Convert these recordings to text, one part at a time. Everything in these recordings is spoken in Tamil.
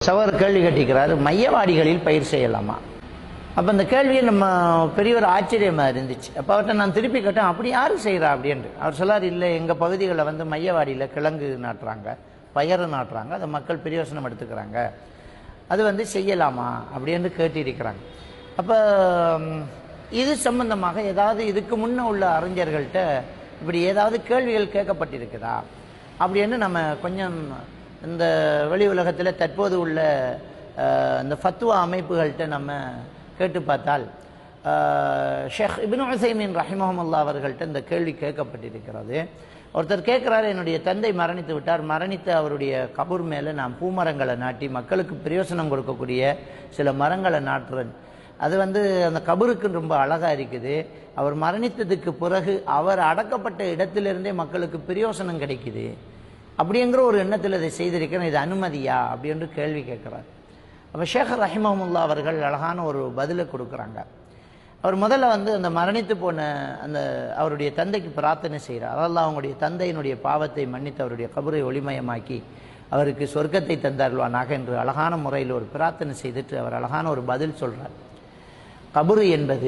சவர் கேள்வி கேட்டிருக்கிறார் மையவாடிகளில் பயிர் செய்யலாமா அப்போ அந்த கேள்வியை நம்ம பெரிய ஒரு ஆச்சரியமாக இருந்துச்சு அப்போ அவர்கிட்ட நான் திருப்பி கேட்டேன் அப்படி யார் செய்கிறா அப்படின்ட்டு அவர் சொல்லார் இல்லை எங்கள் பகுதிகளில் வந்து மையவாடியில் கிழங்கு நாட்டுறாங்க பயறு நாட்டுறாங்க அதை மக்கள் பிரயோசனம் எடுத்துக்கிறாங்க அது வந்து செய்யலாமா அப்படின்னு கேட்டிருக்கிறாங்க அப்போ ம், இது சம்பந்தமாக ஏதாவது இதுக்கு முன்ன உள்ள அறிஞர்கள்ட்ட இப்படி ஏதாவது கேள்விகள் கேட்கப்பட்டிருக்குதா அப்படின்னு நம்ம கொஞ்சம் இந்த வெளி உலகத்தில் தற்போது உள்ள அஹ், இந்த ஃபத்வா அமைப்புகள்கிட்ட நம்ம கேட்டு பார்த்தால் அஹ், ஷேக் இபின் உசைமின் ரஹிமஹமுல்லா அவர்கள்ட்ட இந்த கேள்வி கேட்கப்பட்டிருக்கிறது ஒருத்தர் கேட்குறாரு என்னுடைய தந்தை மரணித்து விட்டார் மரணித்த அவருடைய கபூர் மேலே நான் பூமரங்களை நாட்டி மக்களுக்கு பிரயோசனம் கொடுக்கக்கூடிய சில மரங்களை நாட்டுறேன் அது வந்து அந்த கபருக்கு ரொம்ப அழகா இருக்குது அவர் மரணித்ததுக்கு பிறகு அவர் அடக்கப்பட்ட இடத்திலிருந்தே மக்களுக்கு பிரயோசனம் கிடைக்குது அப்படிங்கிற ஒரு எண்ணத்தில் இதை செய்திருக்கிறேன் இது அனுமதியா அப்படின்னு கேள்வி கேட்குறார் அப்போ ஷேக் ரஹிமஹமுல்லா அவர்கள் அழகான ஒரு பதிலை கொடுக்குறாங்க அவர் முதல்ல வந்து அந்த மரணித்து போன அந்த அவருடைய தந்தைக்கு பிரார்த்தனை செய்கிறார் அதெல்லாம் அவங்களுடைய தந்தையினுடைய பாவத்தை மன்னித்து அவருடைய கபரை ஒளிமயமாக்கி அவருக்கு சொர்க்கத்தை தந்தாருவானாக என்று அழகான முறையில் ஒரு பிரார்த்தனை செய்துட்டு அவர் அழகான ஒரு பதில் சொல்றார் கபரு என்பது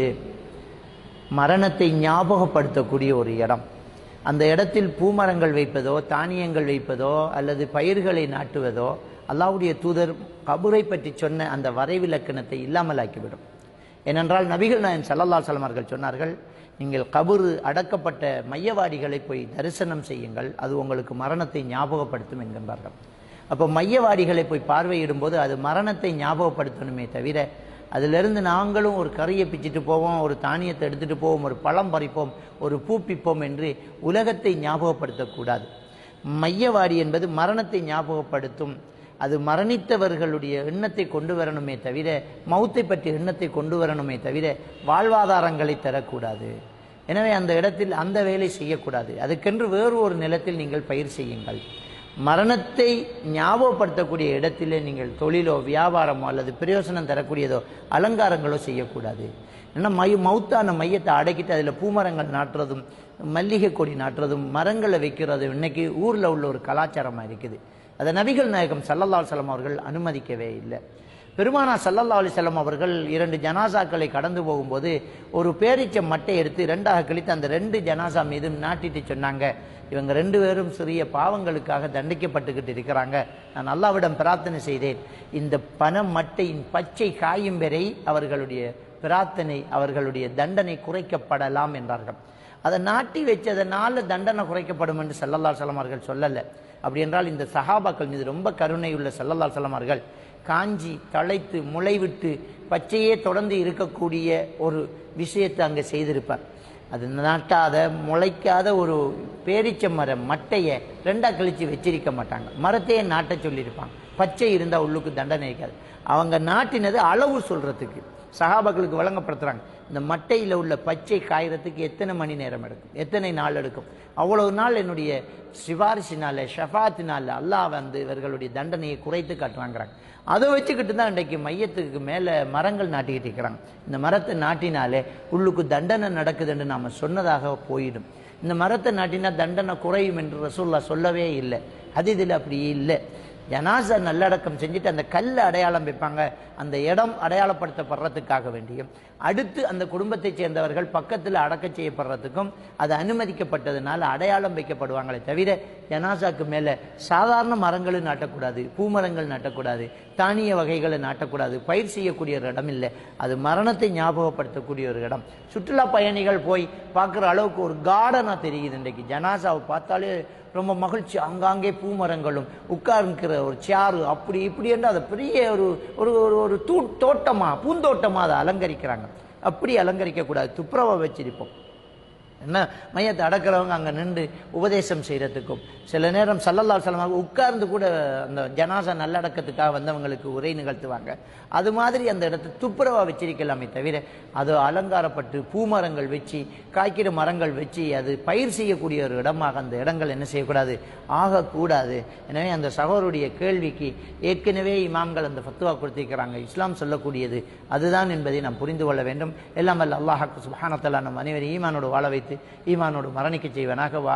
மரணத்தை ஞாபகப்படுத்தக்கூடிய ஒரு இடம் அந்த இடத்தில் பூமரங்கள் வைப்பதோ தானியங்கள் வைப்பதோ அல்லது பயிர்களை நாட்டுவதோ அல்லாஹ்வுடைய தூதர் கபரை பற்றி சொன்ன அந்த வரைவிலக்கணத்தை இல்லாமலாக்கிவிடும் ஏனென்றால் நபிகள் நாயன் சல்லல்லா அவர்கள் சொன்னார்கள் நீங்கள் கபரு அடக்கப்பட்ட மையவாடிகளை போய் தரிசனம் செய்யுங்கள் அது உங்களுக்கு மரணத்தை ஞாபகப்படுத்தும் என்கின்றார்கள் அப்போ மையவாடிகளை போய் பார்வையிடும் போது அது மரணத்தை ஞாபகப்படுத்தணுமே தவிர அதிலிருந்து நாங்களும் ஒரு கறியை பிச்சிட்டு போவோம் ஒரு தானியத்தை எடுத்துட்டு போவோம் ஒரு பழம் பறிப்போம் ஒரு பூ பிப்போம் என்று உலகத்தை ஞாபகப்படுத்தக்கூடாது மையவாடி என்பது மரணத்தை ஞாபகப்படுத்தும் அது மரணித்தவர்களுடைய எண்ணத்தை கொண்டு வரணுமே தவிர மௌத்தை பற்றிய எண்ணத்தை கொண்டு வரணுமே தவிர வாழ்வாதாரங்களை தரக்கூடாது எனவே அந்த இடத்தில் அந்த வேலை செய்யக்கூடாது அதுக்கென்று வேறு ஒரு நிலத்தில் நீங்கள் பயிர் செய்யுங்கள் மரணத்தை ஞாபகப்படுத்தக்கூடிய இடத்திலே நீங்கள் தொழிலோ வியாபாரமோ அல்லது பிரயோசனம் தரக்கூடியதோ அலங்காரங்களோ செய்யக்கூடாது ஏன்னா மை மௌத்தான மையத்தை அடக்கிட்டு அதில் பூமரங்கள் நாட்டுறதும் மல்லிகை கொடி நாட்டுறதும் மரங்களை வைக்கிறதும் இன்னைக்கு ஊரில் உள்ள ஒரு கலாச்சாரமாக இருக்குது அதை நபிகள் நாயகம் சல்லல்லா அலுவலம் அவர்கள் அனுமதிக்கவே இல்லை பெருமானா சல்லல்லா அலிசல்லாம் அவர்கள் இரண்டு ஜனாசாக்களை கடந்து போகும்போது ஒரு பேரிச்ச மட்டை எடுத்து ரெண்டாக கிழித்து அந்த ரெண்டு ஜனாசா மீதும் நாட்டிட்டு சொன்னாங்க இவங்க ரெண்டு பேரும் சிறிய பாவங்களுக்காக தண்டிக்கப்பட்டுக்கிட்டு இருக்கிறாங்க நான் அல்லாவிடம் பிரார்த்தனை செய்தேன் இந்த பண மட்டையின் பச்சை காயும் வரை அவர்களுடைய பிரார்த்தனை அவர்களுடைய தண்டனை குறைக்கப்படலாம் என்றார்கள் அதை நாட்டி வச்சதனால தண்டனை குறைக்கப்படும் என்று சல்லல்லா சலம் அவர்கள் சொல்லலை அப்படி என்றால் இந்த சஹாபாக்கள் மீது ரொம்ப கருணை உள்ள சல்லல்லா சலம் அவர்கள் காஞ்சி தழைத்து முளைவிட்டு பச்சையே தொடர்ந்து இருக்கக்கூடிய ஒரு விஷயத்தை அங்கே செய்திருப்பார் அது நாட்டாத முளைக்காத ஒரு பேரிச்ச மர மட்டையை ரெண்டா கழிச்சு வச்சிருக்க மாட்டாங்க மரத்தையே நாட்ட சொல்லியிருப்பாங்க பச்சை இருந்தால் உள்ளுக்கு தண்டனை இருக்காது அவங்க நாட்டினது அளவு சொல்றதுக்கு சகாபாக்களுக்கு வழங்கப்படுத்துறாங்க இந்த மட்டையில் உள்ள பச்சை காயறதுக்கு எத்தனை மணி நேரம் எடுக்கும் எத்தனை நாள் எடுக்கும் அவ்வளவு நாள் என்னுடைய சிபாரிசினால ஷஃபாத்தினால அல்லாஹ் வந்து இவர்களுடைய தண்டனையை குறைத்து காட்டுவாங்கிறாங்க அதை வச்சுக்கிட்டு தான் இன்றைக்கு மையத்துக்கு மேலே மரங்கள் நாட்டிக்கிட்டு இருக்கிறாங்க இந்த மரத்தை நாட்டினாலே உள்ளுக்கு தண்டனை நடக்குதுன்னு நாம சொன்னதாக போயிடும் இந்த மரத்தை நாட்டினா தண்டனை குறையும் என்று ரசூல்லா சொல்லவே இல்லை அது இதில் அப்படி இல்லை ஜனாசா நல்லடக்கம் செஞ்சுட்டு அந்த கல் அடையாளம் வைப்பாங்க அந்த இடம் அடையாளப்படுத்தப்படுறதுக்காக வேண்டியும் அடுத்து அந்த குடும்பத்தைச் சேர்ந்தவர்கள் பக்கத்தில் அடக்க செய்யப்படுறதுக்கும் அது அனுமதிக்கப்பட்டதுனால அடையாளம் வைக்கப்படுவாங்களே தவிர ஜனாசாக்கு மேலே சாதாரண மரங்களும் நாட்டக்கூடாது பூமரங்கள் நாட்டக்கூடாது தானிய வகைகளை நாட்டக்கூடாது பயிர் செய்யக்கூடிய ஒரு இடம் இல்லை அது மரணத்தை ஞாபகப்படுத்தக்கூடிய ஒரு இடம் சுற்றுலா பயணிகள் போய் பார்க்குற அளவுக்கு ஒரு கார்டனாக தெரியுது இன்றைக்கு ஜனாசாவை பார்த்தாலே ரொம்ப மகிழ்ச்சி அங்காங்கே பூமரங்களும் உட்கார்ந்துக்கிற ஒரு சேரு அப்படி இப்படி என்று அதை பெரிய ஒரு ஒரு ஒரு ஒரு தூ தோட்டமா பூந்தோட்டமா அதை அலங்கரிக்கிறாங்க அப்படி அலங்கரிக்க கூடாது துப்புரவை வச்சிருப்போம் என்ன மையத்தை அடக்கிறவங்க அங்கே நின்று உபதேசம் செய்கிறதுக்கும் சில நேரம் சல்லல்லா சலமாக உட்கார்ந்து கூட அந்த ஜனாசா நல்லடக்கத்துக்காக வந்தவங்களுக்கு உரை நிகழ்த்துவாங்க அது மாதிரி அந்த இடத்த துப்புரவா வச்சிருக்கலாமே தவிர அது அலங்காரப்பட்டு பூமரங்கள் வச்சு காய்க்கிற மரங்கள் வச்சு அது பயிர் செய்யக்கூடிய ஒரு இடமாக அந்த இடங்கள் என்ன செய்யக்கூடாது ஆகக்கூடாது எனவே அந்த சகோதருடைய கேள்விக்கு ஏற்கனவே இமாம்கள் அந்த ஃபத்துவா கொடுத்திருக்கிறாங்க இஸ்லாம் சொல்லக்கூடியது அதுதான் என்பதை நாம் புரிந்து கொள்ள வேண்டும் எல்லாம் வல்ல அல்லாஹாக்கு சுபானத்தல்லா நம் அனைவரும் ஈமானோடு வாழ வைத்து ஈமானோடு மரணிக்க செய்வனாக வா